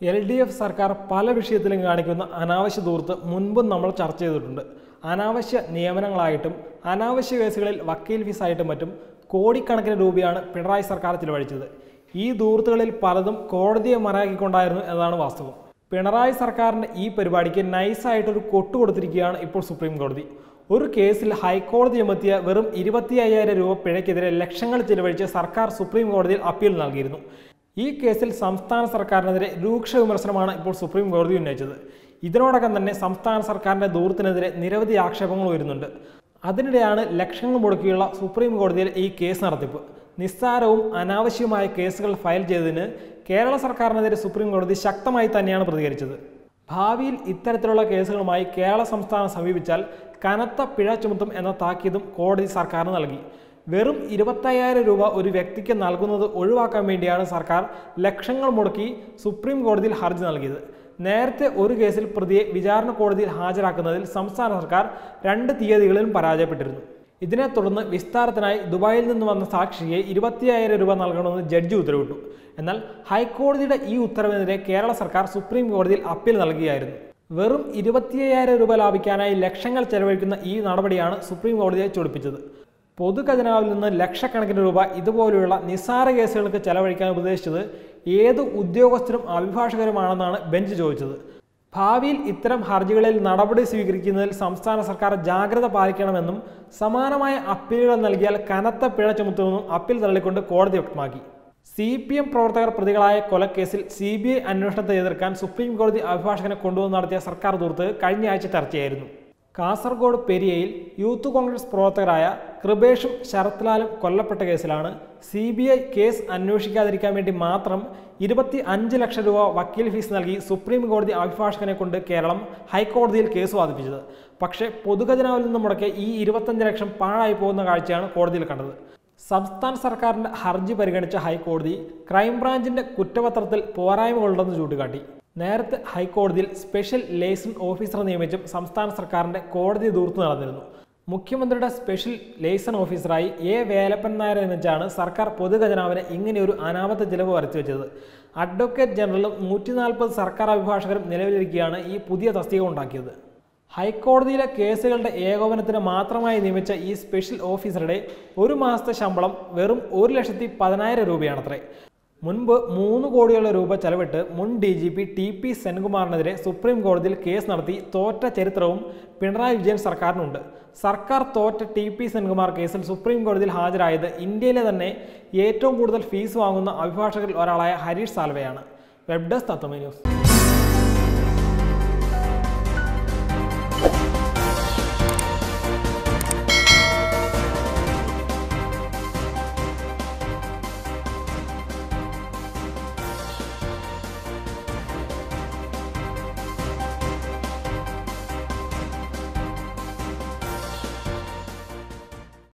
L D F സർക്കാർ പല വിഷയത്തിലും കാണിക്കുന്ന അനാവശ്യ ദൂർത്ത് മുൻപും നമ്മൾ ചർച്ച ചെയ്തിട്ടുണ്ട് അനാവശ്യ നിയമനങ്ങളായിട്ടും അനാവശ്യ കേസുകളിൽ വക്കീൽ ഫീസായിട്ടും മറ്റും കോടിക്കണക്കിന് രൂപയാണ് പിണറായി സർക്കാർ ചിലവഴിച്ചത് ഈ ദൂർത്തുകളിൽ പലതും കോടതിയെ മറയാക്കിക്കൊണ്ടായിരുന്നു എന്നതാണ് വാസ്തവം പിണറായി സർക്കാരിൻ്റെ ഈ പരിപാടിക്ക് നൈസായിട്ടൊരു കൊട്ടു കൊടുത്തിരിക്കുകയാണ് ഇപ്പോൾ സുപ്രീം കോടതി ഒരു കേസിൽ ഹൈക്കോടതി ചുമത്തിയ വെറും ഇരുപത്തി അയ്യായിരം രൂപ പിഴയ്ക്കെതിരെ ലക്ഷങ്ങൾ ചിലവഴിച്ച് സർക്കാർ സുപ്രീം കോടതിയിൽ അപ്പീൽ നൽകിയിരുന്നു ഈ കേസിൽ സംസ്ഥാന സർക്കാരിനെതിരെ രൂക്ഷ വിമർശനമാണ് ഇപ്പോൾ സുപ്രീം കോടതി ഉന്നയിച്ചത് ഇതിനോടകം തന്നെ സംസ്ഥാന സർക്കാരിന്റെ ദൂരത്തിനെതിരെ നിരവധി ആക്ഷേപങ്ങൾ ഉയരുന്നുണ്ട് അതിനിടെയാണ് ലക്ഷങ്ങൾ മുടക്കിയുള്ള സുപ്രീം കോടതിയിൽ ഈ കേസ് നടത്തിപ്പ് നിസ്സാരവും അനാവശ്യവുമായ കേസുകൾ ഫയൽ ചെയ്തതിന് കേരള സർക്കാരിനെതിരെ സുപ്രീം കോടതി ശക്തമായി തന്നെയാണ് പ്രതികരിച്ചത് ഭാവിയിൽ ഇത്തരത്തിലുള്ള കേസുകളുമായി കേരള സംസ്ഥാനം സമീപിച്ചാൽ കനത്ത പിഴ ചുമത്തും എന്ന താക്കീതും കോടതി സർക്കാരിന് നൽകി വെറും ഇരുപത്തയ്യായിരം രൂപ ഒരു വ്യക്തിക്ക് നൽകുന്നത് ഒഴിവാക്കാൻ വേണ്ടിയാണ് സർക്കാർ ലക്ഷങ്ങൾ മുടക്കി സുപ്രീം കോടതിയിൽ ഹർജി നൽകിയത് നേരത്തെ ഒരു കേസിൽ പ്രതിയെ വിചാരണ കോടതിയിൽ ഹാജരാക്കുന്നതിൽ സംസ്ഥാന സർക്കാർ രണ്ട് തീയതികളിലും പരാജയപ്പെട്ടിരുന്നു ഇതിനെ തുടർന്ന് വിസ്താരത്തിനായി ദുബായിൽ നിന്ന് വന്ന സാക്ഷിയെ ഇരുപത്തിയായിരം രൂപ നൽകണമെന്ന് ജഡ്ജി ഉത്തരവിട്ടു എന്നാൽ ഹൈക്കോടതിയുടെ ഈ ഉത്തരവിനെതിരെ കേരള സർക്കാർ സുപ്രീം കോടതിയിൽ അപ്പീൽ നൽകുകയായിരുന്നു വെറും ഇരുപത്തിയ്യായിരം രൂപ ലാഭിക്കാനായി ലക്ഷങ്ങൾ ചെലവഴിക്കുന്ന ഈ നടപടിയാണ് സുപ്രീം കോടതിയെ ചൊടിപ്പിച്ചത് പൊതുഖജനാവിൽ നിന്ന് ലക്ഷക്കണക്കിന് രൂപ ഇതുപോലെയുള്ള നിസ്സാര കേസുകൾക്ക് ചെലവഴിക്കാൻ ഉപദേശിച്ചത് ഏത് ഉദ്യോഗസ്ഥരും അഭിഭാഷകരുമാണെന്നാണ് ബെഞ്ച് ചോദിച്ചത് ഭാവിയിൽ ഇത്തരം ഹർജികളിൽ നടപടി സ്വീകരിക്കുന്നതിൽ സംസ്ഥാന സർക്കാർ ജാഗ്രത പാലിക്കണമെന്നും സമാനമായ അപ്പീലുകൾ നൽകിയാൽ കനത്ത പിഴ ചുമത്തുമെന്നും അപ്പീൽ തള്ളിക്കൊണ്ട് കോടതി വ്യക്തമാക്കി സി പി എം പ്രവർത്തകർ പ്രതികളായ കൊലക്കേസിൽ സി ബി ഐ അന്വേഷണത്തെ എതിർക്കാൻ സുപ്രീം കോടതി അഭിഭാഷകനെ കൊണ്ടുവന്ന് നടത്തിയ സർക്കാർ ദൂർത്ത് കഴിഞ്ഞ ആഴ്ച ചർച്ചയായിരുന്നു കാസർഗോഡ് പെരിയയിൽ യൂത്ത് കോൺഗ്രസ് പ്രവർത്തകരായ കൃപേഷും ശരത്ലാലും കൊല്ലപ്പെട്ട കേസിലാണ് സി ബി ഐ കേസ് അന്വേഷിക്കാതിരിക്കാൻ വേണ്ടി മാത്രം ഇരുപത്തി അഞ്ച് ലക്ഷം രൂപ വക്കീൽ ഫീസ് നൽകി സുപ്രീം കോടതി അഭിഭാഷകനെ കൊണ്ട് കേരളം ഹൈക്കോടതിയിൽ കേസ് വാദിപ്പിച്ചത് പക്ഷേ പൊതുഖജനാവിൽ നിന്ന് മുടക്കിയ ഈ ഇരുപത്തഞ്ച് ലക്ഷം പാഴായി പോകുന്ന കാഴ്ചയാണ് കോടതിയിൽ കണ്ടത് സംസ്ഥാന സർക്കാരിന്റെ ഹർജി പരിഗണിച്ച ഹൈക്കോടതി ക്രൈംബ്രാഞ്ചിന്റെ കുറ്റപത്രത്തിൽ പോരായ്മകളുണ്ടെന്ന് ചൂണ്ടിക്കാട്ടി നേരത്തെ ഹൈക്കോടതിയിൽ സ്പെഷ്യൽ ലേസൺ ഓഫീസറെ നിയമിച്ചും സംസ്ഥാന സർക്കാരിന്റെ കോടതി ദൂർത്ത് നടന്നിരുന്നു മുഖ്യമന്ത്രിയുടെ സ്പെഷ്യൽ ലേസൺ ഓഫീസറായി എ വേലപ്പൻ നായരെ നിയമിച്ചാണ് സർക്കാർ പൊതുഖജനാവിന് ഇങ്ങനെയൊരു അനാമത്ത ചിലവ് വരുത്തിവെച്ചത് അഡ്വക്കേറ്റ് ജനറലും നൂറ്റി നാൽപ്പത് സർക്കാർ അഭിഭാഷകരും നിലവിലിരിക്കുകയാണ് ഈ പുതിയ തസ്തിക ഉണ്ടാക്കിയത് ഹൈക്കോടതിയിലെ കേസുകളുടെ ഏകോപനത്തിന് മാത്രമായി നിയമിച്ച ഈ സ്പെഷ്യൽ ഓഫീസറുടെ ഒരു മാസത്തെ ശമ്പളം വെറും ഒരു ലക്ഷത്തി പതിനായിരം രൂപയാണത്രേ മുൻപ് മൂന്ന് കോടിയോളം രൂപ ചെലവിട്ട് മുൻ D G P T P സെൻകുമാറിനെതിരെ സുപ്രീം കോടതിയിൽ കേസ് നടത്തി തോറ്റ ചരിത്രവും പിണറായി വിജയൻ സർക്കാരിനുണ്ട് സർക്കാർ തോറ്റ ടി പി സെൻകുമാർ കേസിൽ സുപ്രീം കോടതിയിൽ ഹാജരായത് ഇന്ത്യയിലെ തന്നെ ഏറ്റവും കൂടുതൽ ഫീസ് വാങ്ങുന്ന അഭിഭാഷകരിൽ ഒരാളായ ഹരീഷ് സാൽവെയാണ് വെബ് ഡെസ്ക് തത്വമേ ന്യൂസ്